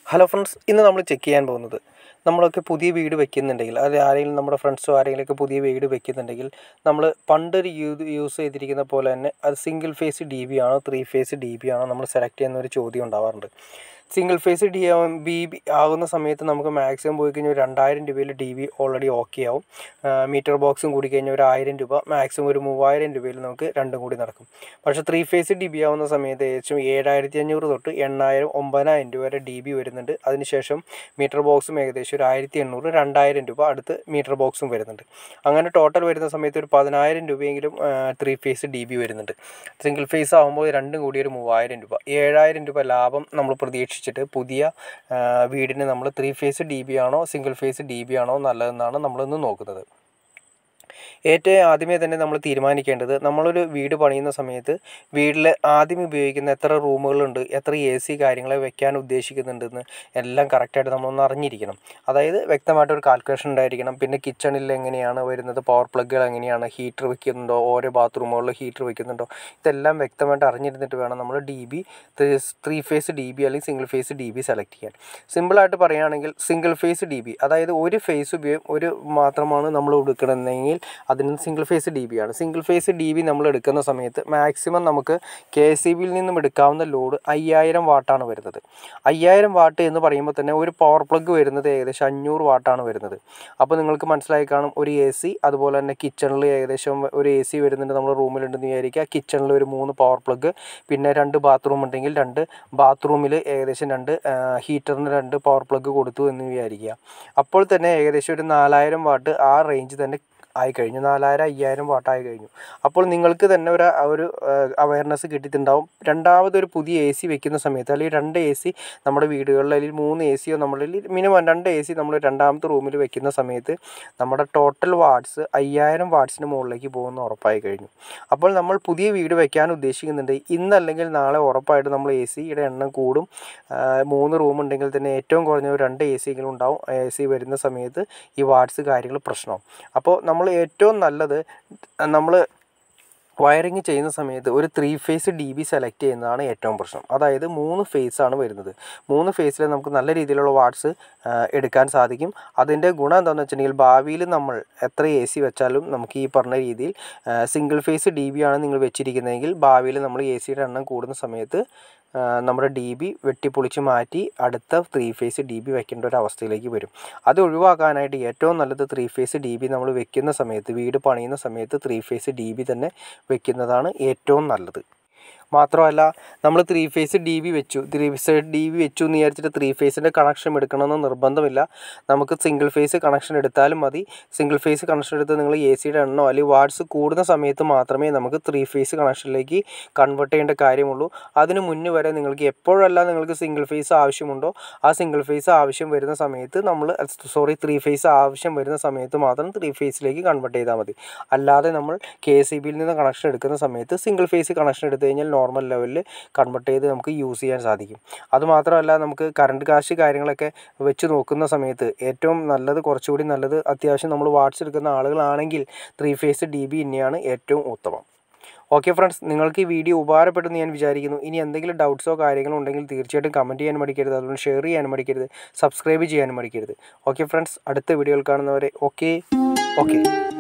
hello friends ഇന്ന് നമ്മൾ check ചെയ്യാൻ പോകുന്നത് നമ്മളൊക്കെ പുതിയ വീട് വെക്കുന്നുണ്ടെങ്കിൽ അത് ആരെങ്കിലും നമ്മുടെ ഫ്രണ്ട്സോ ആരെങ്കിലുമൊക്കെ പുതിയ വീട് വെക്കുന്നുണ്ടെങ്കിൽ നമ്മൾ പണ്ടൊരു യൂത് യൂസ് ചെയ്തിരിക്കുന്ന പോലെ തന്നെ അത് സിംഗിൾ ഫേസ് ഡി ബി ആണോ ത്രീ ഫേസ് ഡി ബി ആണോ നമ്മൾ സെലക്ട് ചെയ്യുന്ന ഒരു ചോദ്യം ഉണ്ടാവാറുണ്ട് single phase D B B ആകുന്ന സമയത്ത് നമുക്ക് മാക്സിമം പോയി കഴിഞ്ഞാൽ ഒരു രണ്ടായിരം രൂപയിൽ ഡി ബി ഓൾറെഡി ഓക്കെ ആവും മീറ്റർ ബോക്സും കൂടി കഴിഞ്ഞാൽ ഒരു ആയിരം രൂപ മാക്സിമം ഒരു മൂവായിരം രൂപയിൽ നമുക്ക് രണ്ടും കൂടി നടക്കും പക്ഷേ ത്രീ ഫേസ് ഡി ബി ആവുന്ന സമയത്ത് ഏകദേശം ഏഴായിരത്തി അഞ്ഞൂറ് തൊട്ട് എണ്ണായിരം ഒമ്പതിനായിരം രൂപ വരെ ഡി ബി വരുന്നുണ്ട് അതിനുശേഷം മീറ്റർ ബോക്സും ഏകദേശം ഒരു ആയിരത്തി എണ്ണൂറ് രണ്ടായിരം രൂപ അടുത്ത് മീറ്റർ ബോക്സും വരുന്നുണ്ട് അങ്ങനെ ടോട്ടൽ വരുന്ന സമയത്ത് ഒരു പതിനായിരം രൂപയെങ്കിലും ത്രീ ഫേസ് ഡി ബി വരുന്നുണ്ട് സിംഗിൾ ഫേസ് ആകുമ്പോൾ രണ്ടും കൂടി ഒരു മൂവായിരം രൂപ ഏഴായിരം രൂപ ലാഭം നമ്മൾ പ്രതീക്ഷിച്ചിട്ട് പുതിയ ആ, വീടിന് നമ്മൾ ത്രീ ഫേസ് ഡി ബി ആണോ സിംഗിൾ ഫേസ് ഡി ബി ആണോ നല്ലതെന്നാണ് നമ്മളിന്ന് നോക്കുന്നത് ഏറ്റവും ആദ്യമേ തന്നെ നമ്മൾ തീരുമാനിക്കേണ്ടത് നമ്മളൊരു വീട് പണിയുന്ന സമയത്ത് വീട്ടിൽ ആദ്യം ഉപയോഗിക്കുന്ന എത്ര റൂമുകളുണ്ട് എത്ര എ സി കാര്യങ്ങൾ വെക്കാൻ ഉദ്ദേശിക്കുന്നുണ്ടെന്ന് എല്ലാം കറക്റ്റായിട്ട് നമ്മളൊന്ന് അറിഞ്ഞിരിക്കണം അതായത് വ്യക്തമായിട്ടൊരു കാൽക്കുലേഷൻ ഉണ്ടായിരിക്കണം പിന്നെ കിച്ചണിൽ എങ്ങനെയാണ് വരുന്നത് പവർ പ്ലഗുകൾ എങ്ങനെയാണ് ഹീറ്റർ വെക്കുന്നുണ്ടോ ഓരോ ബാത്റൂമുകളിൽ ഹീറ്റർ വെക്കുന്നുണ്ടോ ഇതെല്ലാം വ്യക്തമായിട്ട് അറിഞ്ഞിരുന്നിട്ട് വേണം നമ്മൾ D B three phase D B അല്ലെങ്കിൽ single phase D B select ചെയ്യാൻ സിമ്പിളായിട്ട് പറയുകയാണെങ്കിൽ സിംഗിൾ ഫേസ് ഡി ബി അതായത് ഒരു ഫേസ് ഉപയോഗം ഒരു മാത്രമാണ് നമ്മൾ എടുക്കണമെന്നെങ്കിൽ അതിന് സിംഗിൾ ഫേസ് ഡി ബി ആണ് സിംഗിൾ ഫേസ് ഡി ബി നമ്മൾ എടുക്കുന്ന സമയത്ത് മാക്സിമം നമുക്ക് കെ എസ് ബിയിൽ നിന്നും എടുക്കാവുന്ന ലോഡ് അയ്യായിരം വാട്ടാണ് വരുന്നത് അയ്യായിരം വാട്ട് എന്ന് പറയുമ്പോൾ തന്നെ ഒരു പവർ പ്ലഗ് വരുന്നത് ഏകദേശം അഞ്ഞൂറ് വാട്ടാണ് വരുന്നത് അപ്പോൾ നിങ്ങൾക്ക് മനസ്സിലായി കാണും ഒരു എ സി അതുപോലെ തന്നെ കിച്ചണിൽ ഏകദേശം ഒരു എ സി വരുന്നുണ്ട് നമ്മുടെ റൂമിലുണ്ടെന്ന് വിചാരിക്കുക കിച്ചണിൽ ഒരു മൂന്ന് പവർ പ്ലഗ് പിന്നെ രണ്ട് ബാത്റൂം ഉണ്ടെങ്കിൽ രണ്ട് ബാത്റൂമിൽ ഏകദേശം രണ്ട് ഹീറ്ററിന് രണ്ട് പവർ പ്ലഗ് കൊടുത്തു എന്ന് വിചാരിക്കുക അപ്പോൾ തന്നെ ഏകദേശം ഒരു നാലായിരം വാട്ട് ആ റേഞ്ച് തന്നെ ആയി കഴിഞ്ഞു നാലായിരം അയ്യായിരം വാട്ടായി കഴിഞ്ഞു അപ്പോൾ നിങ്ങൾക്ക് തന്നെ ഒരു ഒരു അവയർനെസ് കിട്ടിയിട്ടുണ്ടാവും രണ്ടാമതൊരു പുതിയ എ സി വെക്കുന്ന സമയത്ത് അല്ലെങ്കിൽ രണ്ട് എ സി നമ്മുടെ വീടുകളിൽ അല്ലെങ്കിൽ മൂന്ന് എ സിയോ നമ്മളിൽ മിനിമം രണ്ട് എ സി നമ്മൾ രണ്ടാമത്തെ റൂമിൽ വെക്കുന്ന സമയത്ത് നമ്മുടെ ടോട്ടൽ വാട്ട്സ് അയ്യായിരം വാട്ട്സിന് മുകളിലേക്ക് പോകുന്ന ഉറപ്പായി കഴിഞ്ഞു അപ്പോൾ നമ്മൾ പുതിയ വീട് വെക്കാൻ ഉദ്ദേശിക്കുന്നുണ്ട് ഇന്നല്ലെങ്കിൽ നാളെ ഉറപ്പായിട്ട് നമ്മൾ എ സിയുടെ എണ്ണം കൂടും ആ, മൂന്ന് റൂം ഉണ്ടെങ്കിൽ തന്നെ ഏറ്റവും കുറഞ്ഞ ഒരു രണ്ട് എ സിയെങ്കിലും ഉണ്ടാവും എ സി വരുന്ന സമയത്ത് ഈ വാട്ട്സ് കാര്യങ്ങൾ പ്രശ്നമാവും അപ്പോൾ നമ്മൾ ഏറ്റവും നല്ലത് നമ്മൾ വയറിങ് ചെയ്യുന്ന സമയത്ത് ഒരു three phase D B select ചെയ്യുന്നതാണ് ഏറ്റവും പ്രശ്നം അതായത് മൂന്ന് ഫേസ് ആണ് വരുന്നത് മൂന്ന് ഫേസിൽ നമുക്ക് നല്ല രീതിയിലുള്ള വാട്ട്സ് എടുക്കാൻ സാധിക്കും അതിൻ്റെ ഗുണം എന്താണെന്ന് വെച്ചിട്ടുണ്ടെങ്കിൽ ഭാവിയിൽ നമ്മൾ എത്ര എ സി വെച്ചാലും നമുക്ക് ഈ പറഞ്ഞ രീതിയിൽ സിംഗിൾ ഫേസ് ഡി ബി ആണ് നിങ്ങൾ വെച്ചിരിക്കുന്നതെങ്കിൽ ഭാവിയിൽ നമ്മൾ എ സിയുടെ എണ്ണം കൂടുന്ന സമയത്ത് ആ, നമ്മുടെ ഡി ബി വെട്ടിപ്പൊളിച്ച് മാറ്റി അടുത്ത ത്രീ ഫേസ് ഡി ബി വെക്കേണ്ട ഒരു അവസ്ഥയിലേക്ക് വരും അത് ഒഴിവാക്കാനായിട്ട് ഏറ്റവും നല്ലത് ത്രീ ഫേസ് ഡി ബി നമ്മൾ വെക്കുന്ന സമയത്ത് വീട് പണിയുന്ന സമയത്ത് ത്രീ ഫേസ് ഡി ബി തന്നെ വെക്കുന്നതാണ് ഏറ്റവും നല്ലത് മാത്രമല്ല നമ്മൾ ത്രീ ഫേസ് ഡി ബി വെച്ചു ത്രീ ഫേസ് ഡി ബി വെച്ചു എന്ന് വിചാരിച്ചിട്ട് ത്രീ ഫേസിൻ്റെ കണക്ഷൻ എടുക്കണമെന്ന് നിർബന്ധമില്ല നമുക്ക് സിംഗിൾ ഫേസ് കണക്ഷൻ എടുത്താലും മതി സിംഗിൾ ഫേസ് കണക്ഷൻ എടുത്ത് നിങ്ങൾ എ സിയുടെ എണ്ണോ അല്ലെങ്കിൽ വാട്ട്സ് കൂടുന്ന സമയത്ത് മാത്രമേ നമുക്ക് ത്രീ ഫേസ് കണക്ഷനിലേക്ക് കൺവേർട്ട് ചെയ്യേണ്ട കാര്യമുള്ളൂ അതിന് മുന്നേ വരെ നിങ്ങൾക്ക് എപ്പോഴെല്ലാം നിങ്ങൾക്ക് സിംഗിൾ ഫേസ് ആവശ്യമുണ്ടോ ആ സിംഗിൾ ഫേസ് ആവശ്യം വരുന്ന സമയത്ത് നമ്മൾ സോറി ത്രീ ഫേസ് ആവശ്യം വരുന്ന സമയത്ത് മാത്രം ത്രീ ഫേസിലേക്ക് കൺവേർട്ട് ചെയ്താൽ മതി അല്ലാതെ നമ്മൾ കെ സി ബിയിൽ നിന്ന് കണക്ഷൻ എടുക്കുന്ന സമയത്ത് സിംഗിൾ ഫേസ് കണക്ഷൻ എടുത്തു കഴിഞ്ഞാൽ നോർമൽ ലെവലിൽ കൺവേർട്ട് ചെയ്ത് നമുക്ക് യൂസ് ചെയ്യാൻ സാധിക്കും അതുമാത്രമല്ല നമുക്ക് കറണ്ട് കാശ് കാര്യങ്ങളൊക്കെ വെച്ച് നോക്കുന്ന സമയത്ത് ഏറ്റവും നല്ലത് കുറച്ചുകൂടി നല്ലത് അത്യാവശ്യം നമ്മൾ വാട്ട്സ് എടുക്കുന്ന ആളുകളാണെങ്കിൽ ത്രീ ഫേസ് ഡി ബി തന്നെയാണ് ഏറ്റവും ഉത്തമം ഓക്കെ ഫ്രണ്ട്സ് നിങ്ങൾക്ക് ഈ വീഡിയോ ഉപകാരപ്പെട്ടെന്ന് ഞാൻ വിചാരിക്കുന്നു ഇനി എന്തെങ്കിലും ഡൗട്ട്സോ കാര്യങ്ങളോ ഉണ്ടെങ്കിൽ തീർച്ചയായിട്ടും കമൻറ്റ് ചെയ്യാൻ മടിക്കരുത് അതുപോലെ ഷെയർ ചെയ്യാൻ മടിക്കരുത് സബ്സ്ക്രൈബ് ചെയ്യാനും മടിക്കരുത് ഓക്കെ ഫ്രണ്ട്സ് അടുത്ത വീഡിയോയിൽ കാണുന്നവരെ ഓക്കെ ഓക്കെ